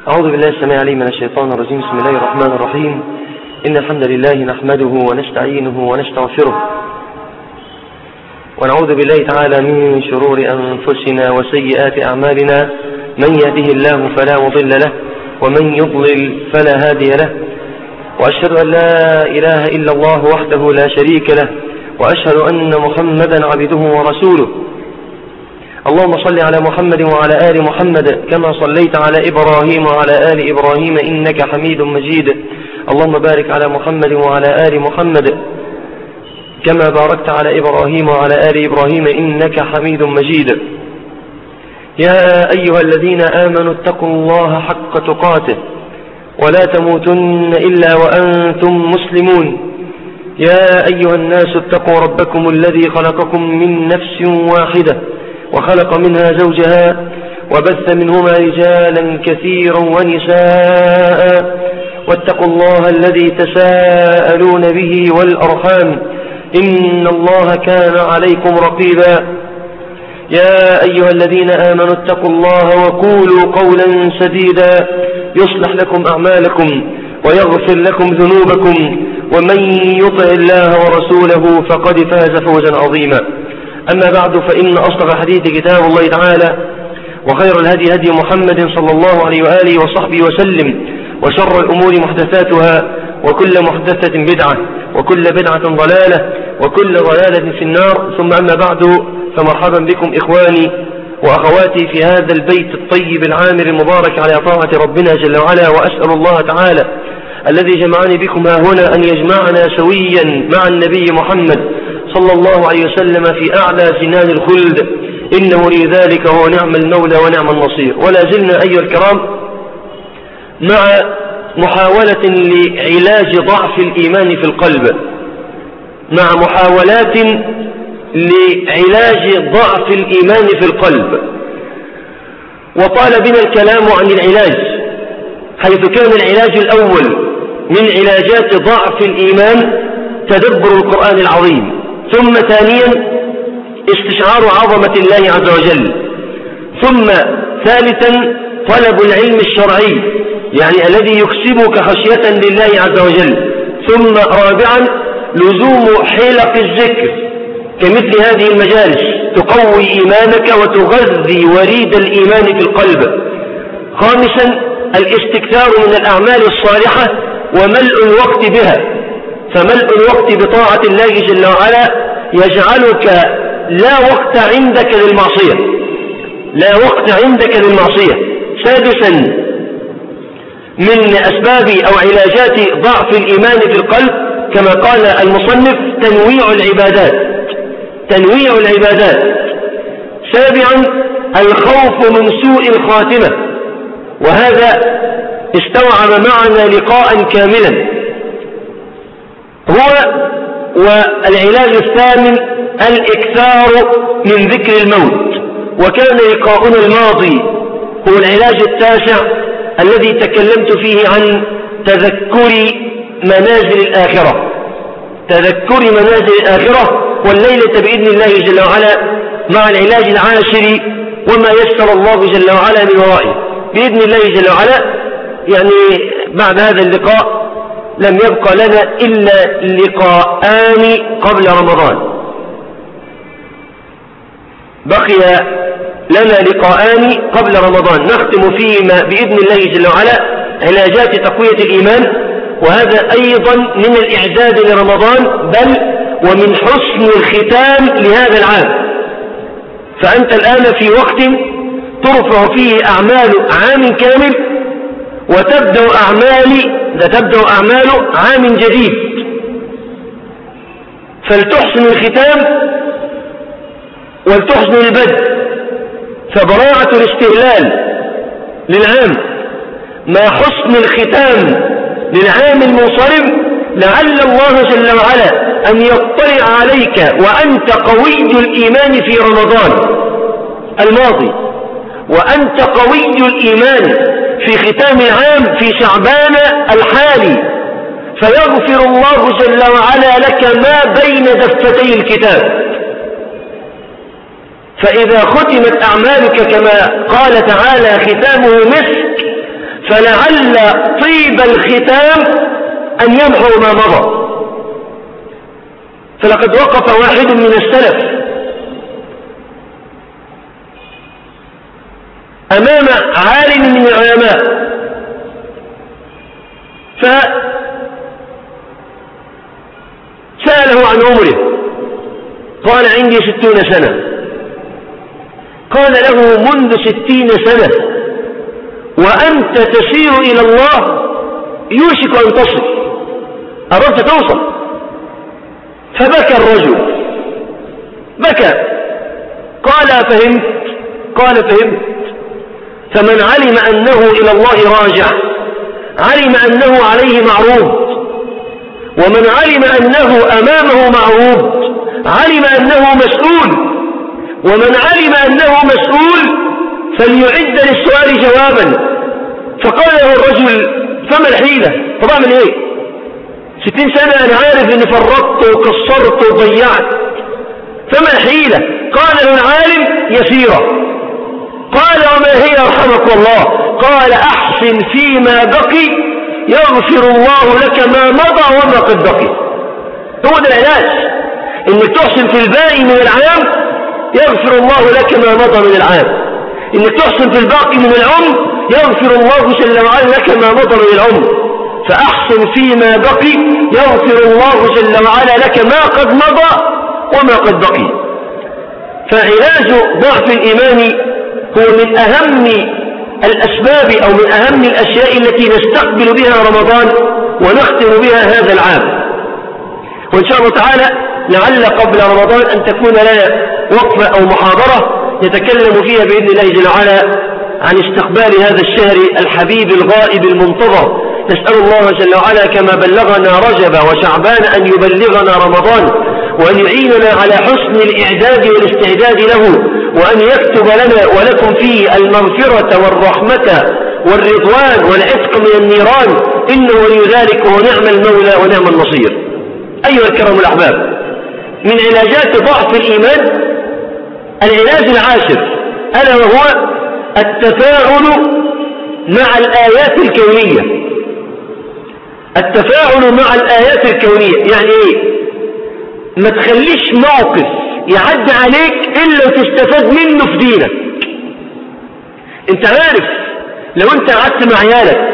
أعوذ بالله السميع العليم من الشيطان الرجيم بسم الله الرحمن الرحيم إن الحمد لله نحمده ونستعينه ونستغفره ونعوذ بالله تعالى من شرور أنفسنا وسيئات أعمالنا من يهده الله فلا مضل له ومن يضلل فلا هادي له وأشهد أن لا إله إلا الله وحده لا شريك له وأشهد أن محمدا عبده ورسوله اللهم صل على محمد وعلى آل محمد كما صليت على إبراهيم وعلى آل إبراهيم إنك حميد مجيد اللهم بارك على محمد وعلى آل محمد كما باركت على إبراهيم وعلى آل إبراهيم إنك حميد مجيد يا أيها الذين آمنوا اتقوا الله حق تقاته ولا تموتن إلا وأنتم مسلمون يا أيها الناس اتقوا ربكم الذي خلقكم من نفس واحدة وخلق منها زوجها وبث منهما رجالا كثيرا ونساء واتقوا الله الذي تساءلون به والأرحام إن الله كان عليكم رقيبا يا أيها الذين آمنوا اتقوا الله وقولوا قولا سديدا يصلح لكم أعمالكم ويغفر لكم ذنوبكم ومن يطع الله ورسوله فقد فاز فوزا عظيما أما بعد فإن أصدق الحديث كتاب الله تعالى وخير الهدي هدي محمد صلى الله عليه وآله وصحبه وسلم وشر الأمور محدثاتها وكل محدثة بدعة وكل بدعة ضلالة وكل ضلالة في النار ثم أما بعد فمرحبا بكم إخواني وأخواتي في هذا البيت الطيب العامر المبارك على طاعة ربنا جل وعلا وأسأل الله تعالى الذي جمعني بكم ها هنا أن يجمعنا سويا مع النبي محمد صلى الله عليه وسلم في أعلى جنان الخلد إنه لذلك هو نعم المولى ونعم النصير ولا زلنا أيها الكرام مع محاولة لعلاج ضعف الإيمان في القلب مع محاولات لعلاج ضعف الإيمان في القلب وطال بنا الكلام عن العلاج حيث كان العلاج الأول من علاجات ضعف الإيمان تدبر القرآن العظيم ثم ثانيا استشعار عظمة الله عز وجل ثم ثالثا طلب العلم الشرعي يعني الذي يكسبك خشية لله عز وجل ثم رابعا لزوم حلق الذكر كمثل هذه المجالس تقوي إيمانك وتغذي وريد الإيمان في القلب خامسا الاستكثار من الأعمال الصالحة وملء الوقت بها فملء الوقت بطاعة الله جل وعلا يجعلك لا وقت عندك للمعصية لا وقت عندك للمعصية سادسا من أسباب أو علاجات ضعف الإيمان في القلب كما قال المصنف تنويع العبادات تنويع العبادات سابعا الخوف من سوء الخاتمة وهذا استوعب معنا لقاء كاملا هو والعلاج الثامن الإكثار من ذكر الموت وكان لقاؤنا الماضي هو العلاج التاسع الذي تكلمت فيه عن تذكر منازل الآخرة تذكر منازل الآخرة والليلة بإذن الله جل وعلا مع العلاج العاشر وما يسر الله جل وعلا من ورائه بإذن الله جل وعلا يعني بعد هذا اللقاء لم يبقى لنا إلا لقاءان قبل رمضان بقي لنا لقاءان قبل رمضان نختم فيهما بإذن الله جل وعلا علاجات تقوية الإيمان وهذا أيضا من الإعداد لرمضان بل ومن حسن الختام لهذا العام فأنت الآن في وقت ترفع فيه أعمال عام كامل وتبدأ أعمال تبدأ أعمال عام جديد فلتحسن الختام ولتحسن البدء فبراعة الاستهلال للعام ما حسن الختام للعام المنصرم لعل الله جل وعلا أن يطلع عليك وأنت قوي الإيمان في رمضان الماضي وأنت قوي الإيمان في ختام العام في شعبان الحالي فيغفر الله جل وعلا لك ما بين دفتي الكتاب فإذا ختمت أعمالك كما قال تعالى ختامه مسك فلعل طيب الختام أن يمحو ما مضى فلقد وقف واحد من السلف أمام عالم من العلماء فسأله عن عمره قال عندي ستون سنة قال له منذ ستين سنة وأنت تسير إلى الله يوشك أن تصل أردت توصل فبكى الرجل بكى قال فهمت قال فهمت فمن علم أنه إلى الله راجع علم أنه عليه معروض ومن علم أنه أمامه معروض علم أنه مسؤول ومن علم أنه مسؤول فليعد للسؤال جوابا فقال له الرجل فما الحيلة طب اعمل ايه ستين سنة انا عارف اني فرطت وكسرت وضيعت فما الحيلة قال له العالم يسيرة قال وما هي رحمك الله قال أحسن فيما بقي يغفر الله لك ما مضى وما قد بقي هو ده العلاج انك تحسن في الباقي من العام يغفر الله لك ما مضى من العام انك تحسن في الباقي من العمر يغفر الله جل وعلا لك ما مضى من العمر فأحسن فيما بقي يغفر الله جل وعلا لك ما قد مضى وما قد بقي فعلاج ضعف الإيمان هو من أهم الأسباب أو من أهم الأشياء التي نستقبل بها رمضان ونختم بها هذا العام وإن شاء الله تعالى لعل قبل رمضان أن تكون لنا وقفة أو محاضرة نتكلم فيها بإذن الله جل وعلا عن استقبال هذا الشهر الحبيب الغائب المنتظر نسأل الله جل وعلا كما بلغنا رجب وشعبان أن يبلغنا رمضان وأن يعيننا على حسن الإعداد والاستعداد له وأن يكتب لنا ولكم فيه المغفرة والرحمة والرضوان والعتق من النيران إنه ولي ذلك ونعم المولى ونعم النصير أيها الكرام الأحباب من علاجات ضعف الإيمان العلاج العاشر ألا وهو التفاعل مع الآيات الكونية التفاعل مع الآيات الكونية يعني إيه ما تخليش موقف يعدي عليك إلا تستفاد منه في دينك انت عارف لو انت قعدت مع عيالك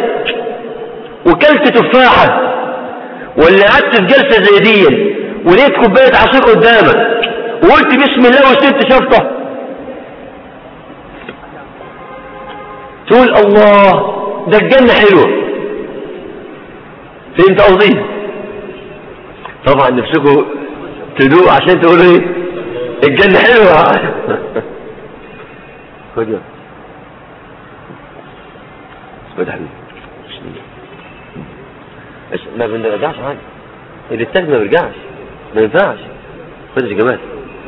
وكلت تفاحة ولا قعدت في جلسة زي دي ولقيت كوباية عصير قدامك وقلت بسم الله وسبت شفطة تقول الله ده الجنة حلوة فهمت قصدي طبعا نفسكم تدوق عشان تقولوا ايه الجنة حلوة خد يا خد حبيبي ما بنرجعش حاجة اللي التاني ما بيرجعش ما ينفعش خد يا جمال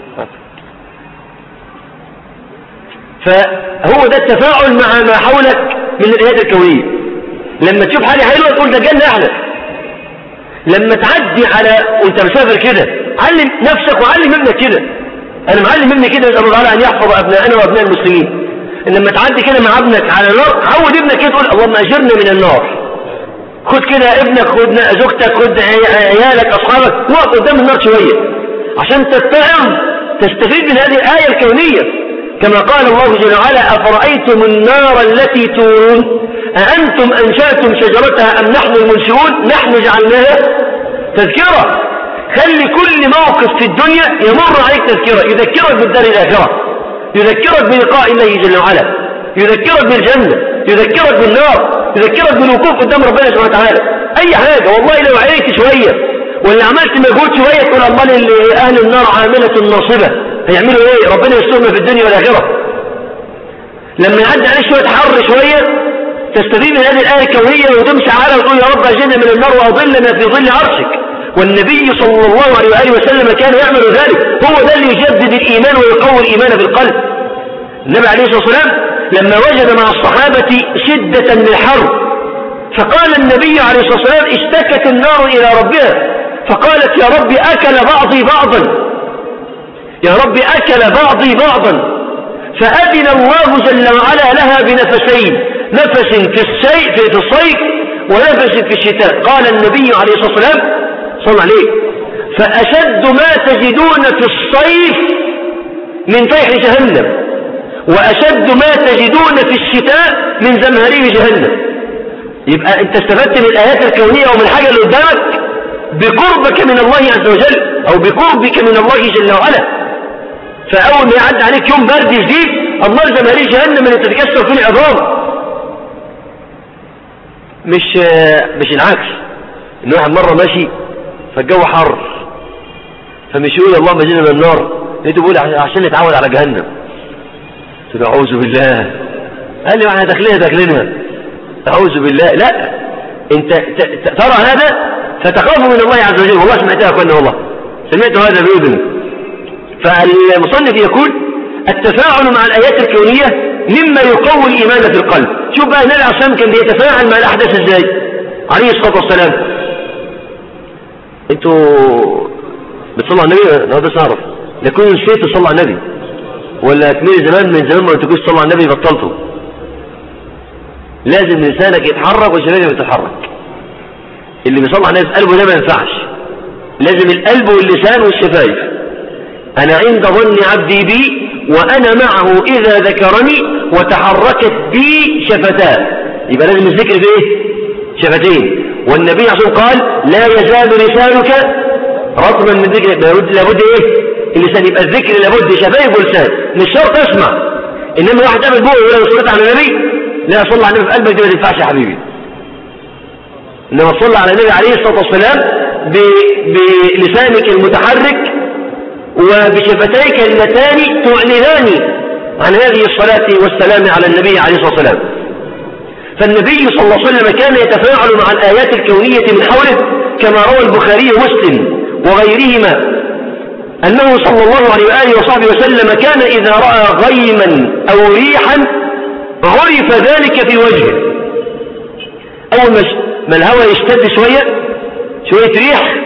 فهو ده التفاعل مع ما حولك من الآيات الكونية لما تشوف حاجة حلوة تقول ده الجنة أحلى لما تعدي على وانت مسافر كده علم نفسك وعلم ابنك كده انا معلم ابني كده نسال الله ان يحفظ ابنائنا وابناء المسلمين ان لما تعدي كده مع ابنك على النار عود ابنك كده تقول اللهم اجرنا من النار خد كده ابنك خد زوجتك خد عيالك اصحابك وقف قدام النار شويه عشان تتعظ تستفيد من هذه الايه الكونيه كما قال الله جل وعلا أفرأيتم النار التي تورون أأنتم أنشأتم شجرتها أم نحن المنشئون نحن جعلناها تذكرة خلي كل موقف في الدنيا يمر عليك تذكرة يذكرك بالدار الآخرة يذكرك بلقاء الله جل وعلا يذكرك بالجنة يذكرك بالنار يذكرك بالوقوف قدام ربنا سبحانه وتعالى أي حاجة والله لو عيت شوية ولا عملت مجهود شوية تقول أمال اللي أهل النار عاملة ناصبة هيعملوا إيه ربنا يسترنا في الدنيا والآخرة لما يعدي عليه شوية حر شوية تستفيد من هذه الآية الكونية وتمشي على وتقول يا رب أجلنا من النار وأظلنا في ظل عرشك والنبي صلى الله عليه وآله وسلم كان يعمل ذلك هو ده اللي يجدد الإيمان ويقوي الإيمان في القلب النبي عليه الصلاة والسلام لما وجد مع الصحابة شدة من الحر فقال النبي عليه الصلاة والسلام اشتكت النار إلى ربها فقالت يا رب أكل بعضي بعضا يا رب أكل بعضي بعضا فأذن الله جل وعلا لها بنفسين نفس في الصيف في الصيف ونفس في الشتاء قال النبي عليه الصلاة والسلام صلى عليه فأشد ما تجدون في الصيف من فيح جهنم وأشد ما تجدون في الشتاء من زمهرير جهنم يبقى انت استفدت من الآيات الكونية ومن الحاجة اللي قدامك بقربك من الله عز وجل أو بقربك من الله جل وعلا فأول ما يعد عليك يوم برد جديد الله زمهرير جهنم اللي تتكسر فيه العظام مش مش العكس ان واحد مرة ماشي فالجو حر فمش يقول اللهم اجينا من النار لقيته بيقول عشان نتعود على جهنم قلت اعوذ بالله قال لي احنا داخلينها داخلينها اعوذ بالله لا انت ترى هذا فتخاف من الله عز وجل والله سمعتها كنا والله سمعت هذا بإذن فالمصنف يقول التفاعل مع الآيات الكونية مما يقوي الإيمان في القلب شوف بقى النبي عليه الصلاة كان بيتفاعل مع الأحداث ازاي عليه الصلاة والسلام انتوا بتصلوا على النبي انا بس اعرف لكن نسيت تصلوا على النبي ولا تميل زمان من زمان ما تقولش تصلوا على النبي بطلتوا لازم لسانك يتحرك وشفايفك تتحرك اللي بيصلي على النبي في قلبه ده ما ينفعش لازم القلب واللسان والشفايف انا عند ظن عبدي بي وأنا معه إذا ذكرني وتحركت بي شفتاه يبقى لازم الذكر في إيه؟ شفتين والنبي عشان قال لا يزال لسانك رطبا من ذكر لابد, لابد إيه اللسان يبقى الذكر لابد شفايف ولسان مش شرط اسمع إنما واحد قابل بوه ولا صليت على النبي لا صلى على النبي في قلبك دي ما تنفعش يا حبيبي إنما صلى على النبي عليه الصلاة والسلام بلسانك المتحرك وبشفتيك اللتان تعلنان عن هذه الصلاة والسلام على النبي عليه الصلاة والسلام فالنبي صلى الله عليه وسلم كان يتفاعل مع الآيات الكونية من حوله كما روى البخاري ومسلم وغيرهما أنه صلى الله عليه وآله وصحبه وسلم كان إذا رأى غيما أو ريحا عرف ذلك في وجهه أول ما الهواء يشتد شوية شوية ريح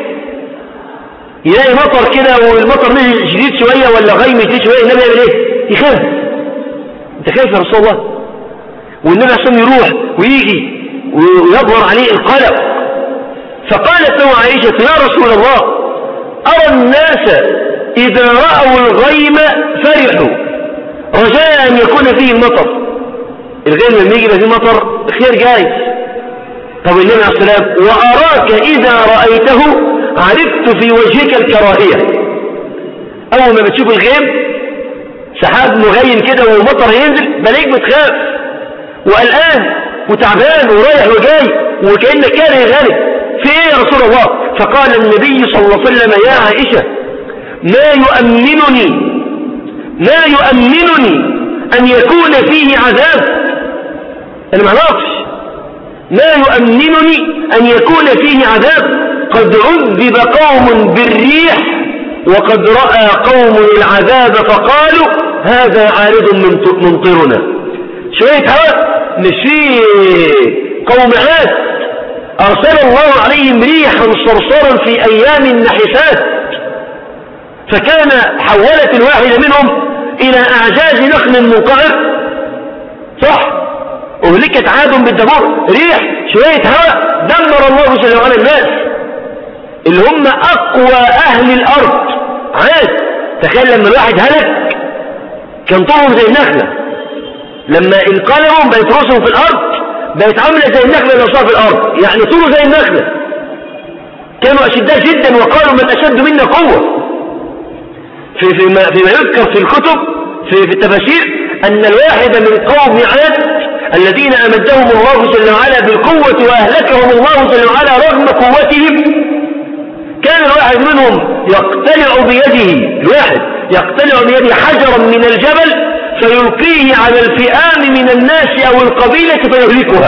يلاقي مطر كده والمطر نزل شديد شوية ولا غيم شديد شوية النبي يعمل ايه يخاف انت خايف يا رسول الله والنبي عشان يروح ويجي ويظهر عليه القلق فقالت له عائشة يا رسول الله أرى الناس إذا رأوا الغيم فرحوا رجاء أن يكون فيه المطر الغيم لما يجي فيه مطر خير جاي طب النبي عليه السلام وأراك إذا رأيته عرفت في وجهك الكراهية أول ما بتشوف الغيم سحاب مغين كده والمطر ينزل بلاقيك بتخاف وقلقان وتعبان ورايح وجاي وكأنك كاره غالب في ايه يا رسول الله فقال النبي صلى الله عليه وسلم يا عائشة ما يؤمنني ما يؤمنني أن يكون فيه عذاب أنا ما اعرفش ما يؤمنني أن يكون فيه عذاب قد عذب قوم بالريح وقد رأى قوم العذاب فقالوا هذا عارض ممطرنا شوية هواء مش قوم عاد أرسل الله عليهم ريحا صرصرا في أيام النحسات فكان حولت الواحدة منهم إلى أعجاز نخل منقعر صح أهلكت عاد بالدبور ريح شوية هواء دمر الله جل وعلا الناس اللي هم أقوى أهل الأرض عاد تخيل لما الواحد هلك كان طولهم زي النخلة لما انقلبوا بقت رؤوسهم في الأرض بقت عاملة زي النخلة اللي في الأرض يعني طوله زي النخلة كانوا أشداء جدا وقالوا من أشد منا قوة في فيما, فيما يذكر في الكتب في, في التفاسير أن الواحد من قوم عاد الذين أمدهم الله جل وعلا بالقوة وأهلكهم الله جل وعلا رغم قوتهم كان الواحد منهم يقتلع بيده الواحد يقتلع بيده حجرا من الجبل فيلقيه على الفئام من الناس أو القبيلة فيهلكها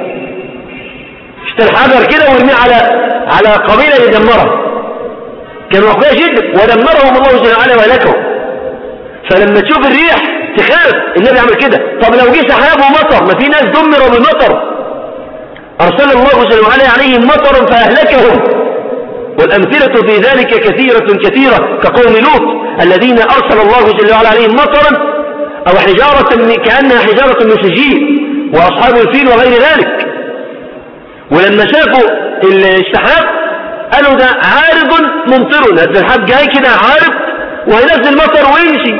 اشتى الحجر كده ويرميه على على قبيلة يدمرها كانوا أقوياء جدا ودمرهم الله جل وعلا وهلكهم فلما تشوف الريح تخاف النبي عمل كده طب لو جه سحاب ومطر ما في ناس دمروا بمطر أرسل الله جل وعلا عليهم مطرا فأهلكهم والأمثلة في ذلك كثيرة كثيرة كقوم لوط الذين أرسل الله جل وعلا عليهم مطرا أو حجارة من كأنها حجارة من سجيل وأصحاب الفيل وغير ذلك ولما شافوا السحاب قالوا ده عارض ممطرنا ده السحاب جاي كده عارض وهينزل مطر ويمشي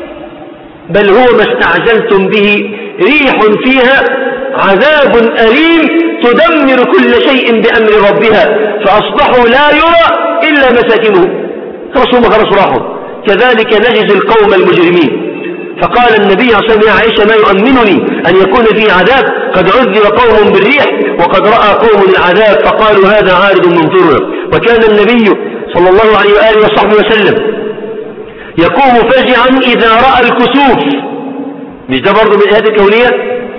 بل هو ما استعجلتم به ريح فيها عذاب أليم تدمر كل شيء بأمر ربها فأصبحوا لا يرى إلا مساكنهم خلاص هم خلاص راحوا كذلك نجز القوم المجرمين فقال النبي صلى الله عليه وسلم يا عائشة ما يؤمنني أن يكون في عذاب قد عذب قوم بالريح وقد رأى قوم العذاب فقالوا هذا عارض منظرنا وكان النبي صلى الله عليه وآله وصحبه وسلم يقوم فجعا إذا رأى الكسوف مش ده برضه من الآيات الكونية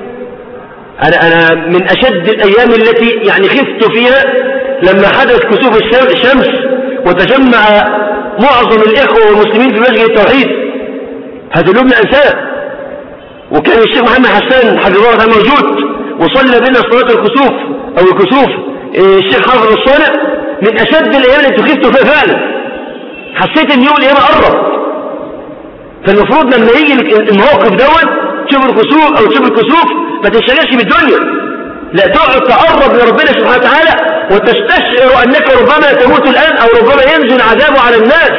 أنا, أنا من أشد الأيام التي يعني خفت فيها لما حدث كسوف الشمس وتجمع معظم الإخوة والمسلمين في مسجد التوحيد هذا اليوم أنساه وكان الشيخ محمد حسان حفظه الله موجود وصلى بنا صلاة الكسوف أو الكسوف الشيخ حافظ الصانع من أشد الأيام التي خفت فيها فعلا حسيت ان يوم الأيام قرب فالمفروض لما يجي الموقف دوت تشوف الكسوف أو تشوف الكسوف ما تنشغلش بالدنيا لا تقعد تقرب لربنا سبحانه وتعالى وتستشعر أنك ربما تموت الآن أو ربما ينزل عذابه على الناس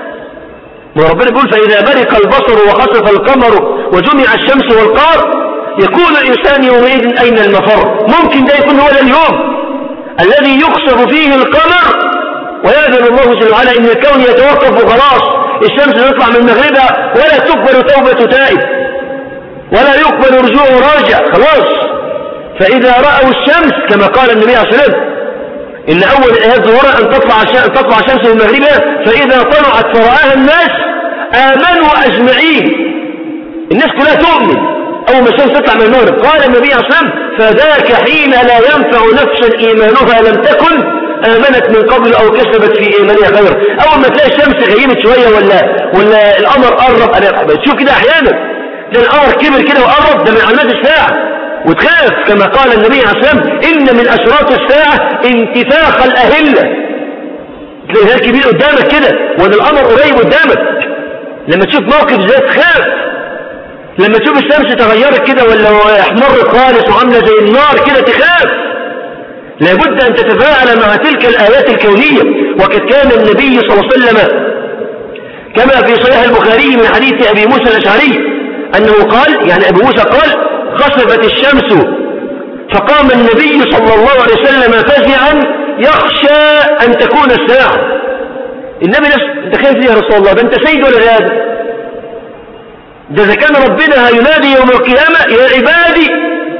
وربنا بيقول فإذا برق البصر وخسف القمر وجمع الشمس والقار يكون الإنسان يومئذ أين المفر ممكن ده يكون هو اليوم الذي يخسف فيه القمر ويأذن الله جل وعلا إن الكون يتوقف وخلاص الشمس تطلع من مغربها ولا تقبل توبة تائب ولا يقبل رجوع راجع خلاص فإذا رأوا الشمس كما قال النبي عليه الصلاة والسلام إن أول الآيات ظهورها أن تطلع أن تطلع الشمس من مغربها فإذا طلعت فرآها الناس آمنوا أجمعين الناس كلها تؤمن أول ما الشمس تطلع من المغرب قال النبي عليه الصلاة والسلام فذاك حين لا ينفع نفسا إيمانها لم تكن آمنت من قبل أو كسبت في إيمانها خير أول ما تلاقي الشمس غيبت شوية ولا ولا القمر قرب أنا بتشوف كده أحيانا ده القمر كبر كده وقرب ده من علامات الساعة وتخاف كما قال النبي عليه الصلاة والسلام إن من أشراط الساعة انتفاخ الأهلة تلاقي كبير قدامك كده وان القمر قريب قدامك لما تشوف موقف زي تخاف لما تشوف الشمس تغيرت كده ولا احمرت خالص وعامله زي النار كده تخاف لابد أن تتفاعل مع تلك الآيات الكونية وقد كان النبي صلى الله عليه وسلم كما في صحيح البخاري من حديث أبي موسى الأشعري أنه قال يعني أبو موسى قال خسفت الشمس فقام النبي صلى الله عليه وسلم فزعا يخشى أن تكون الساعة النبي نفسه انت خايف ليه يا رسول الله ده انت سيد ولا غاد ده اذا كان ربنا هينادي يوم القيامة يا عبادي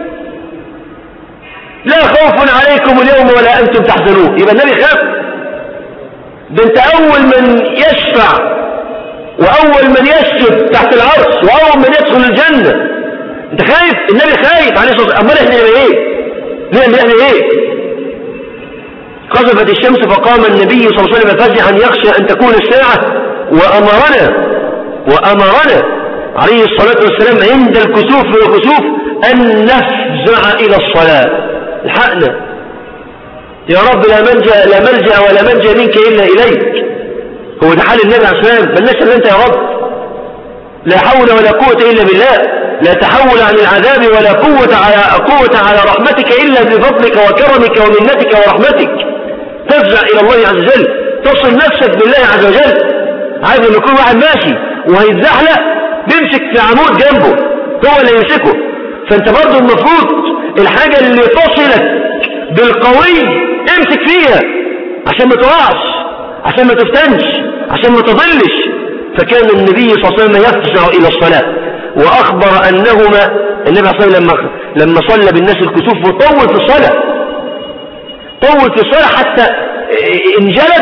لا خوف عليكم اليوم ولا أنتم تحزنون يبقى النبي خاف ده انت أول من يشفع وأول من يسجد تحت العرش وأول من يدخل الجنة انت خايف النبي خايف عليه الصلاة والسلام امال احنا نعمل ايه نعمل احنا ايه خسفت الشمس فقام النبي صلى الله عليه وسلم فزعا يخشى ان تكون الساعة وامرنا وامرنا عليه الصلاة والسلام عند الكسوف والكسوف ان نفزع الى الصلاة الحقنا يا رب لا منجا لا ملجا ولا منجا منك الا اليك هو ده حال النبي عليه الصلاه والسلام بلناش الا انت يا رب لا حول ولا قوة الا بالله لا تحول عن العذاب ولا قوة على, قوة على رحمتك إلا بفضلك وكرمك ومنتك ورحمتك تفزع إلى الله عز وجل تصل نفسك بالله عز وجل عايز ان يكون واحد ماشي وهيتزحلق بيمسك في عمود جنبه هو اللي يمسكه فانت برضه المفروض الحاجة اللي تصلك بالقوي امسك فيها عشان ما تقعش عشان ما تفتنش عشان ما تضلش فكان النبي صلى الله عليه وسلم يفزع إلى الصلاة وأخبر أنهما النبي صلى الله عليه وسلم لما, لما صلى بالناس الكسوف وطول في الصلاة طول في الصلاة حتى انجلت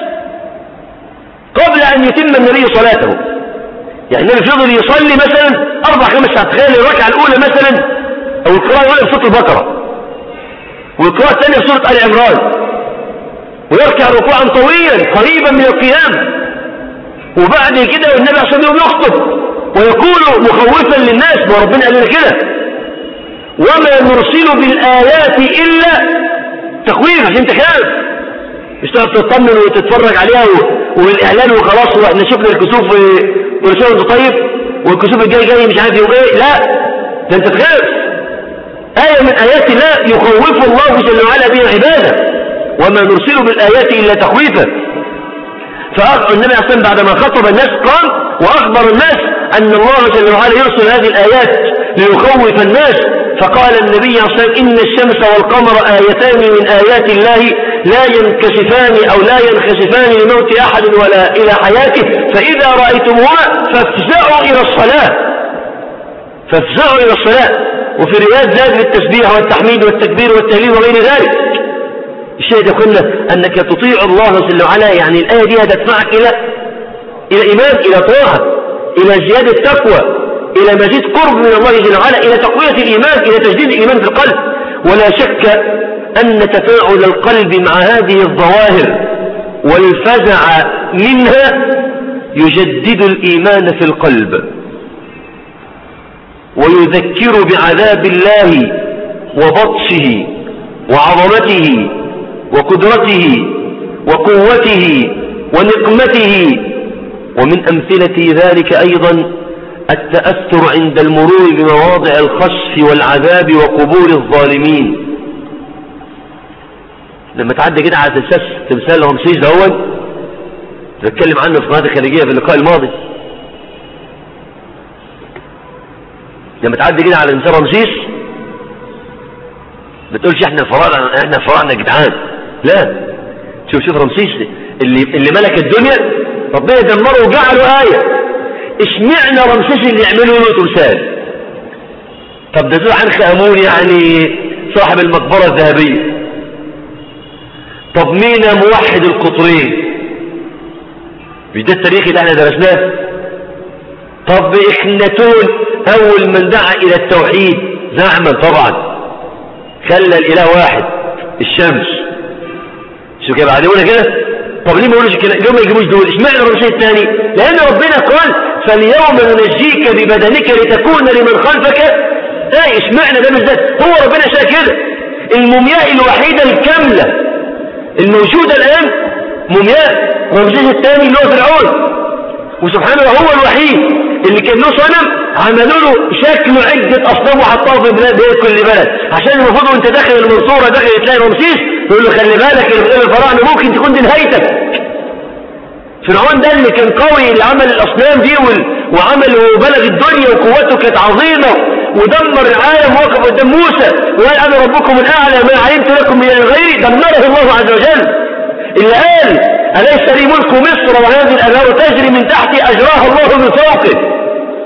قبل أن يتم النبي صلاته يعني النبي فضل يصلي مثلا أربع خمس ساعات تخيل الركعة الأولى مثلا أو القراءة الأولى في سورة البقرة والقراءة الثانية في سورة آل عمران ويركع ركوعا طويلا قريبا من القيام وبعد كده النبي صلى الله عليه وسلم يخطب ويكون مخوفا للناس وربنا قال لنا كده وما نرسل بالآيات إلا تخويف عشان تخاف مش تقعد تطمن وتتفرج عليها والإعلان وخلاص واحنا شفنا الكسوف ورسول انت طيب والكسوف الجاي جاي مش عارف يوم ايه لا ده انت تخاف آية من آيات الله يخوف الله جل وعلا بها عباده وما نرسل بالآيات إلا تخويفا فالنبي عليه الصلاة بعدما خطب الناس قال وأخبر الناس أن الله جل وعلا يرسل هذه الآيات ليخوف الناس فقال النبي عليه الصلاة إن الشمس والقمر آيتان من آيات الله لا ينكشفان أو لا ينخسفان لموت أحد ولا إلى حياته فإذا رأيتموها فافزعوا إلى الصلاة فافزعوا إلى الصلاة وفي روايات زاد بالتسبيح والتحميد والتكبير والتهليل وغير ذلك الشيء ده قلنا أنك تطيع الله جل وعلا يعني الآية دي هتدفعك إلى إلى إيمان إلى طاعة إلى زيادة تقوى إلى مزيد قرب من الله جل وعلا إلى تقوية الإيمان إلى تجديد الإيمان في القلب ولا شك أن تفاعل القلب مع هذه الظواهر والفزع منها يجدد الإيمان في القلب ويذكر بعذاب الله وبطشه وعظمته وقدرته وقوته ونقمته ومن أمثلة ذلك أيضا التأثر عند المرور بمواضع الخسف والعذاب وقبور الظالمين لما تعدي كده على تمثال تمثال رمسيس دهون بتكلم عنه في قناه الخارجيه في اللقاء الماضي لما تعدي كده على تمثال رمسيس بتقولش احنا فراعنه احنا فراعنه جدعان لا شوف شوف رمسيس اللي اللي ملك الدنيا ربنا دمره وجعله آية اشمعنى رمسيس اللي يعملوا له تمثال طب ده ذو عنخ امون يعني صاحب المقبرة الذهبية طب مين موحد القطرين مش ده التاريخ اللي احنا درسناه طب اخنتون اول من دعا الى التوحيد زعما طبعا خلى الاله واحد الشمس شو كده بعد يقولها كده طب ليه ما يقولوش كده ليه ما يجيبوش دول اشمعنى الرمسيس الثاني لان ربنا قال فاليوم ننجيك ببدنك لتكون لمن خلفك ايه اشمعنى ده بالذات هو ربنا شاء كده المومياء الوحيده الكامله الموجودة الآن مومياء رمسيس الثاني اللي هو فرعون وسبحان الله هو الوحيد اللي كان له صنم عملوا له شكل عدة أصنام وحطوها في بلاد كل بلد عشان المفروض وانت داخل المنصورة داخل تلاقي رمسيس يقول له خلي بالك الفراعنة ممكن تكون دي نهايتك فرعون ده اللي كان قوي اللي عمل الأصنام دي وعمل وبلغ الدنيا وقوته كانت عظيمة ودمر العالم وقف قدام موسى وقال أنا ربكم الأعلى ما علمت لكم من الغير دمره الله عز وجل اللي قال أليس لي ملك مصر وهذه الأنهار تجري من تحتي أجراها الله من فوقه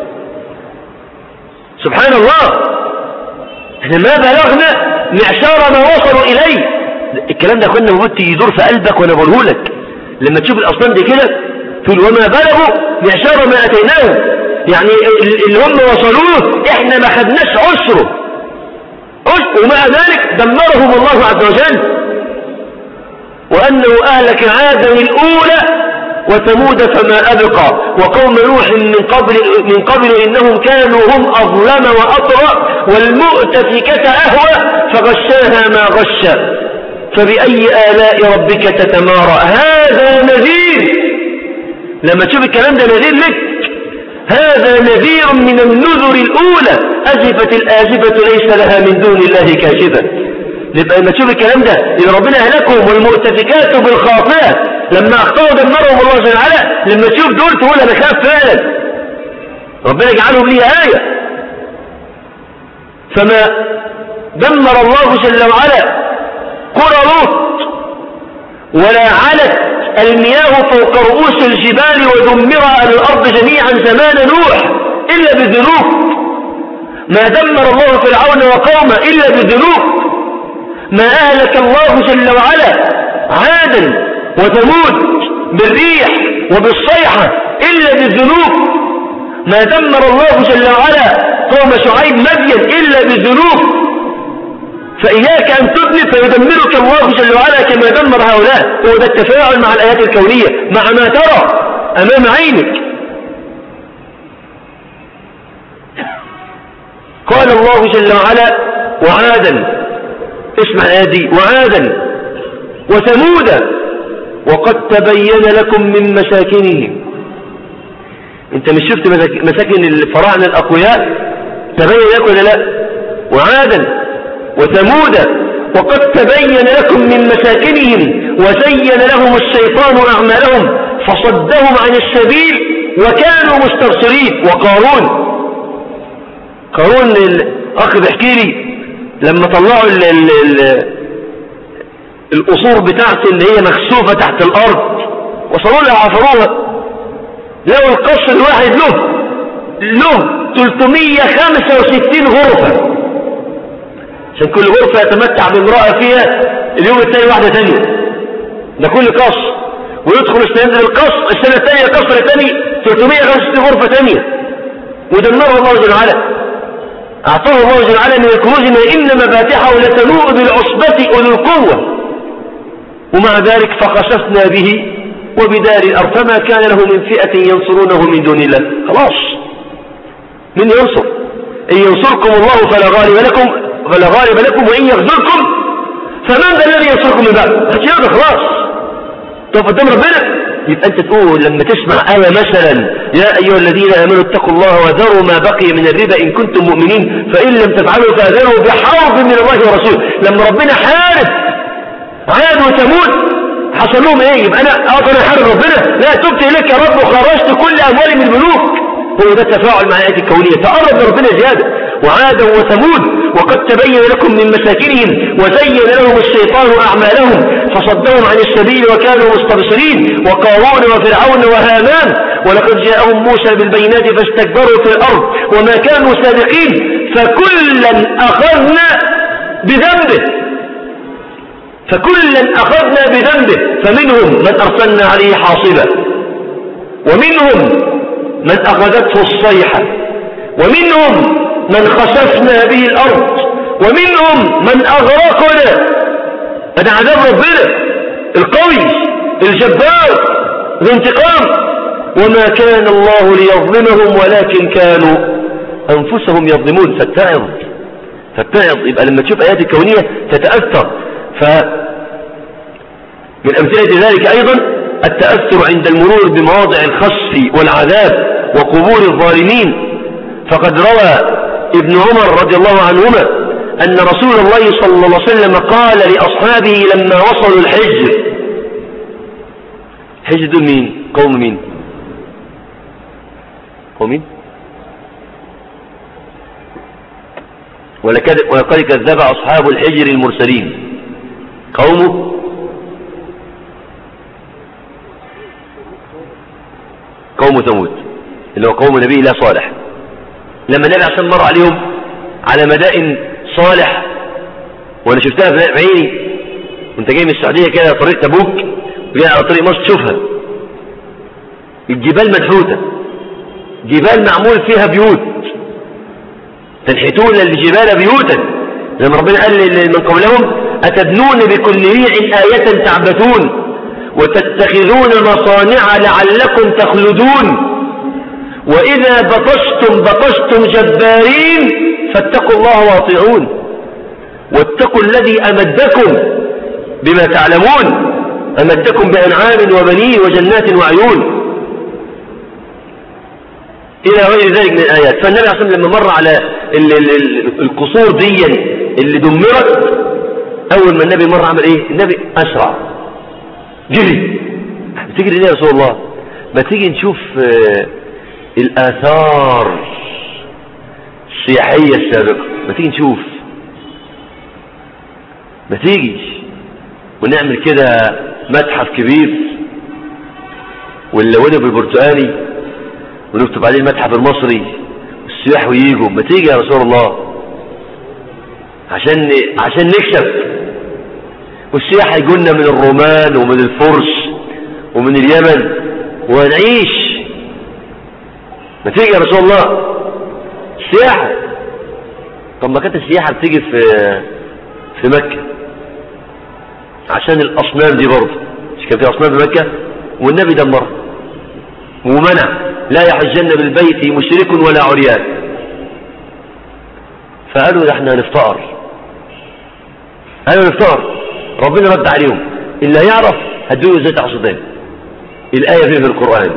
سبحان الله احنا ما بلغنا معشار ما وصلوا إليه الكلام ده كنا مبت يدور في قلبك وانا بقوله لك لما تشوف الأصنام دي كده تقول وما بلغوا معشار ما أتيناهم يعني اللي هم وصلوه احنا ما خدناش عسره ومع ذلك دمرهم الله عز وجل وأنه أهلك عادا الأولى وثمود فما أبقى وقوم نوح من قبل, من قبل إنهم كانوا هم أظلم وأطرأ والمؤتفكة أهوى فغشاها ما غشى فبأي آلاء ربك تتمارى هذا نذير لما تشوف الكلام ده نذير لك هذا نذير من النذر الأولى أزفت الآزفة ليس لها من دون الله كاشفة نبقى لما تشوف الكلام ده إن ربنا أهلكهم والمؤتفكات بالخاطئة لما أخطأوا دمرهم الله جل وعلا لما تشوف دول تقول أنا خاف فعلا ربنا يجعلهم لي آية فما دمر الله جل وعلا قرى لوط ولا علت المياه فوق رؤوس الجبال ودمر على الأرض جميعا زمان نوح إلا بالذنوب ما دمر الله فرعون وقومه إلا بالذنوب ما أهلك الله جل وعلا عادا وثمود بالريح وبالصيحة إلا بالذنوب ما دمر الله جل وعلا قوم شعيب مدين إلا بالذنوب فإياك أن تذنب فيدمرك الله جل وعلا كما دمر هؤلاء هو ده التفاعل مع الآيات الكونية مع ما ترى أمام عينك قال الله جل وعلا وعادا اسمع الآية دي وعادا وثمودا وقد تبين لكم من مساكنهم انت مش شفت مساكن الفراعنة الأقوياء تبين لكم ولا لا وعادا وثمود وقد تبين لكم من مساكنهم وزين لهم الشيطان أعمالهم فصدهم عن السبيل وكانوا مستبصرين وقارون قارون الأخ بيحكي لي لما طلعوا ال ال ال القصور بتاعته اللي هي مخسوفة تحت الأرض وصلوا لها عفروها لو القصر الواحد له له 365 غرفة عشان كل غرفة يتمتع بامرأة فيها اليوم الثاني واحدة ثانية ده كل قصر ويدخل يستنزل القصر السنة الثانية القصر الثاني 365 غرفة ثانية ودمره الله جل وعلا أعطاه الله جل وعلا من الكنوز ما إن مفاتحه لتنوء بالعصبة أولي القوة ومع ذلك فخسفنا به وبدار الأرض فما كان له من فئة ينصرونه من دون الله خلاص من ينصر إن ينصركم الله فلا غالب لكم فلا غالب لكم وإن يغزركم فمن ذا الذي ينصركم من بعد هذا خلاص طب قدام ربنا يبقى أنت تقول لما تسمع آية مثلا يا أيها الذين آمنوا اتقوا الله وذروا ما بقي من الربا إن كنتم مؤمنين فإن لم تفعلوا فأذروا بحرب من الله ورسوله لما ربنا حارب عاد وثمود حصل لهم ايه يبقى انا اقدر احارب ربنا لا تبت اليك يا رب وخرجت كل اموالي من الملوك هو ده التفاعل مع الايات الكونيه تقرب من ربنا زياده وعادا وثمود وقد تبين لكم من مساكنهم وزين لهم الشيطان اعمالهم فصدهم عن السبيل وكانوا مستبصرين وقارون وفرعون وهامان ولقد جاءهم موسى بالبينات فاستكبروا في الارض وما كانوا سابقين فكلا اخذنا بذنبه فكلا أخذنا بذنبه فمنهم من أرسلنا عليه حاصبا ومنهم من أخذته الصيحة ومنهم من خسفنا به الأرض ومنهم من أغرقنا هذا عذاب ربنا القوي الجبار الانتقام وما كان الله ليظلمهم ولكن كانوا أنفسهم يظلمون فاتعظ فاتعظ يبقى لما تشوف آيات الكونية تتأثر فمن أمثلة ذلك أيضا التأثر عند المرور بمواضع الخسف والعذاب وقبور الظالمين فقد روى ابن عمر رضي الله عنهما أن رسول الله صلى الله عليه وسلم قال لأصحابه لما وصلوا الحج حج دول مين قوم مين قوم مين ولقد كذب أصحاب الحجر المرسلين قومه قوم ثمود اللي هو قوم نبي الله صالح لما النبي عشان مر عليهم على مدائن صالح وانا شفتها بعيني وانت جاي من السعودية كده طريق تبوك وجاي على طريق مصر تشوفها الجبال منحوتة جبال معمول فيها بيوت تنحتون الجبال بيوتا زي ما ربنا قال من قبلهم أتبنون بكل ريع آية تعبثون وتتخذون مصانع لعلكم تخلدون وإذا بطشتم بطشتم جبارين فاتقوا الله واطيعون واتقوا الذي أمدكم بما تعلمون أمدكم بأنعام وبنين وجنات وعيون إلى غير ذلك من الآيات فالنبي عليه الصلاة لما مر على القصور دي اللي دمرت أول ما النبي مر عمل إيه النبي أسرع جري بتجري ليه يا رسول الله ما تيجي نشوف آه، الآثار السياحية السابقة ما تيجي نشوف ما تيجي ونعمل كده متحف كبير واللوانب البرتقالي ونكتب عليه المتحف المصري والسياح وييجوا ما تيجي يا رسول الله عشان عشان نكشف والسياح يجونا من الرومان ومن الفرس ومن اليمن ونعيش ما تيجي يا رسول الله السياحة طب ما كانت السياحة بتيجي في في مكة عشان الأصنام دي برضه مش كان في أصنام في مكة والنبي دمرها ومنع لا يحجن بالبيت مشرك ولا عريان فقالوا ده احنا هنفتقر قالوا نفتقر ربنا رد عليهم اللي هيعرف هدوه زيت عصدين الآية فيه في القرآن